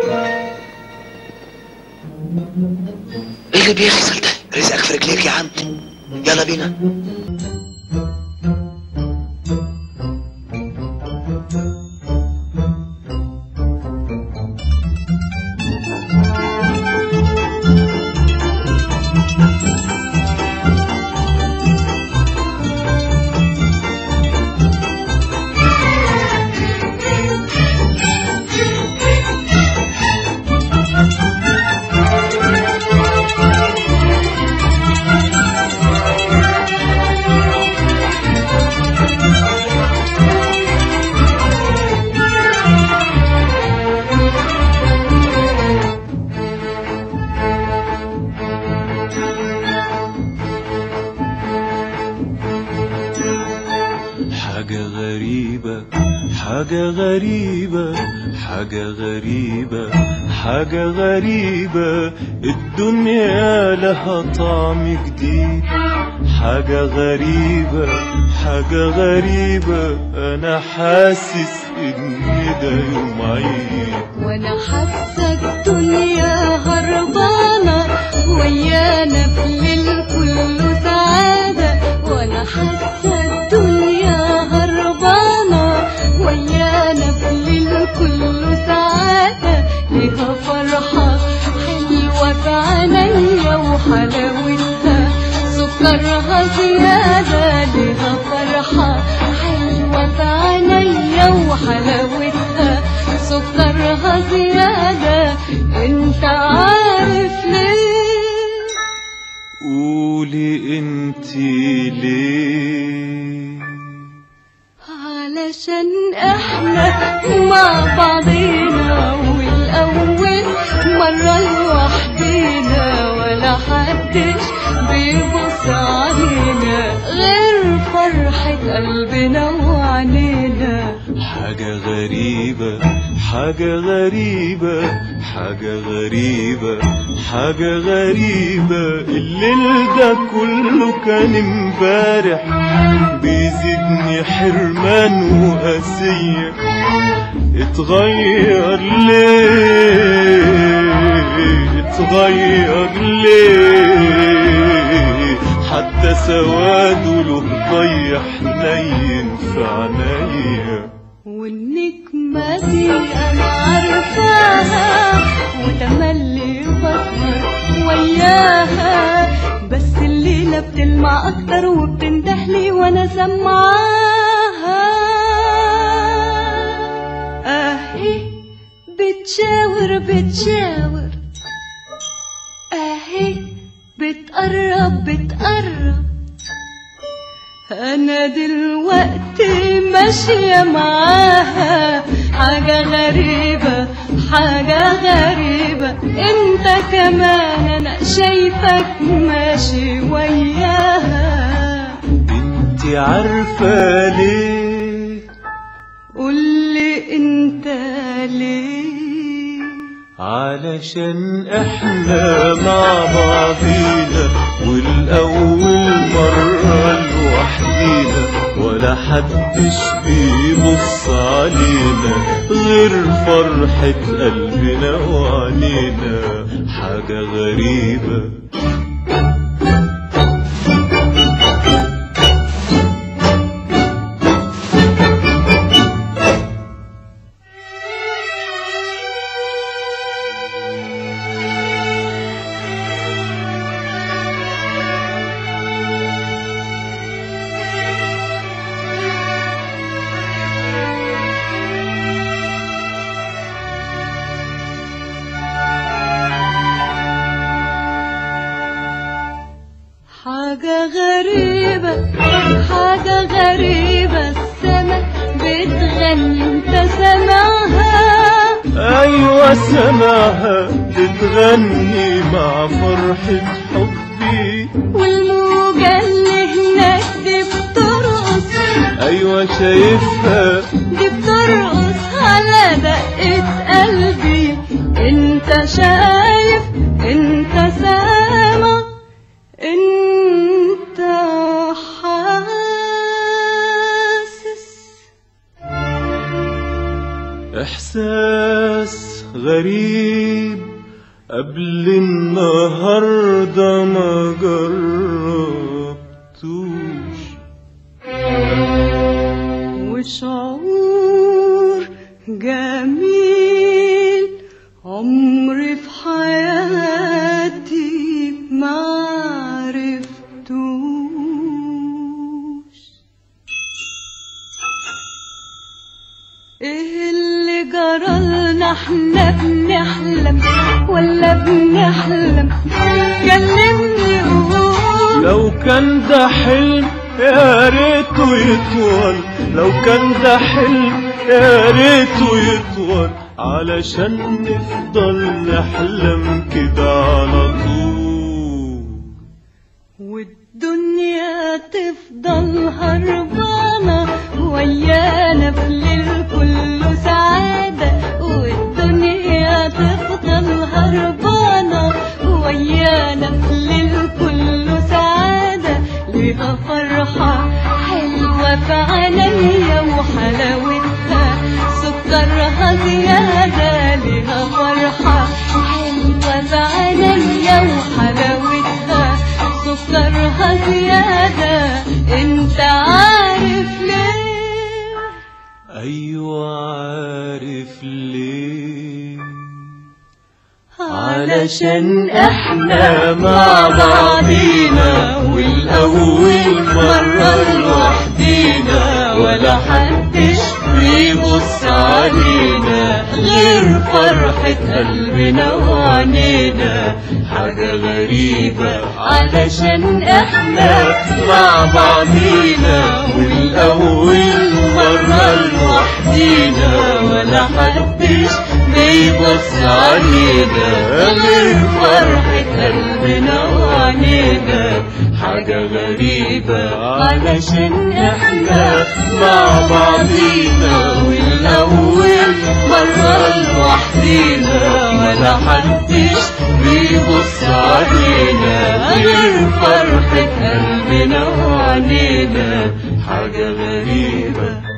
ايه اللي بيحصل ده رزقك في رجليك يا عم يلا بينا حاجة غريبة حاجة غريبة حاجة غريبة حاجة غريبة الدنيا لها طعم جديد حاجة غريبة حاجة غريبة أنا حاسس إن ده يوم عيد وانا حاسه الدنيا هربانه ويانا في الليل كله سعاده وانا حاسه الدنيا هربانه ويانا في الليل كله سعاده ليها فرحه حلوه في عينيا وحلاوتها سكرها زياده ليها فرحه حلوه في عينيا وحلاوتها سكرها زيادة انت عارف ليه قولي انتي ليه علشان احنا مع بعضينا والاول مرة لوحدينا ولا حدش بيبص علينا غير فرحة قلبنا وعنينا حاجة غريبة حاجة غريبة حاجة غريبة حاجة غريبة الليل ده كله كان امبارح بيزيدني حرمان وقاسية اتغير ليه اتغير ليه حتى سواده له ضيح حنين في عينيا والنجمة دي أنا عارفاها وتملي بسهر وياها بس الليلة بتلمع أكتر وبتندهلي وأنا سمعاها أهي بتشاور بتشاور أهي بتقرب بتقرب انا دلوقتي ماشية معاها حاجة غريبة حاجة غريبة انت كمان انا شايفك ماشي وياها انتي عارفة ليه قولي انت ليه علشان احنا مع بعضينا والاول مرة لوحدينا ولا حدش بيبص علينا غير فرحة قلبنا وعنينا حاجة غريبة حاجة غريبة حاجة غريبة السما بتغني انت سامعها ايوه سمعها بتغني مع فرحة حبي والموجة اللي هناك دي بترقص ايوه شايفها دي بترقص على دقة قلبي انت شايف انت سامع انت حاسس احساس غريب قبل النهاردة ما جربتوش وشعور جميل عمري في حياتي ما عرفتوش ايه اللي جرالنا احنا بنحلم ولا بنحلم كلمني قول لو كان ده حلم يا ريته يطول لو كان ده حلم يا ريته يطول علشان نفضل نحلم كده على طول والدنيا تفضل هربانة ويانا في الليل كله سعادة والدنيا تفضل هربانة ويانا في الليل كله سعادة ليها فرحة حلوة في عينيا وحلاوتها سكرها زيادة ليها فرحة حلوة في عينيا وحلاوتها سكرها زيادة انت عارف ليه أيوة عارف ليه علشان احنا مع بعضينا والاول مرة لوحدينا ولا حدش بيبص علينا غير فرحة قلبنا وعنينا حاجة غريبة علشان احنا مع بعضينا والاول مرة لوحدينا ولا حدش بيبص علينا غير فرحة قلبنا وعنينا حاجة غريبة علشان احنا مع بعضينا والأول مرة لوحدينا ولا حدش بيبص علينا غير فرحة قلبنا وعنينا حاجة غريبة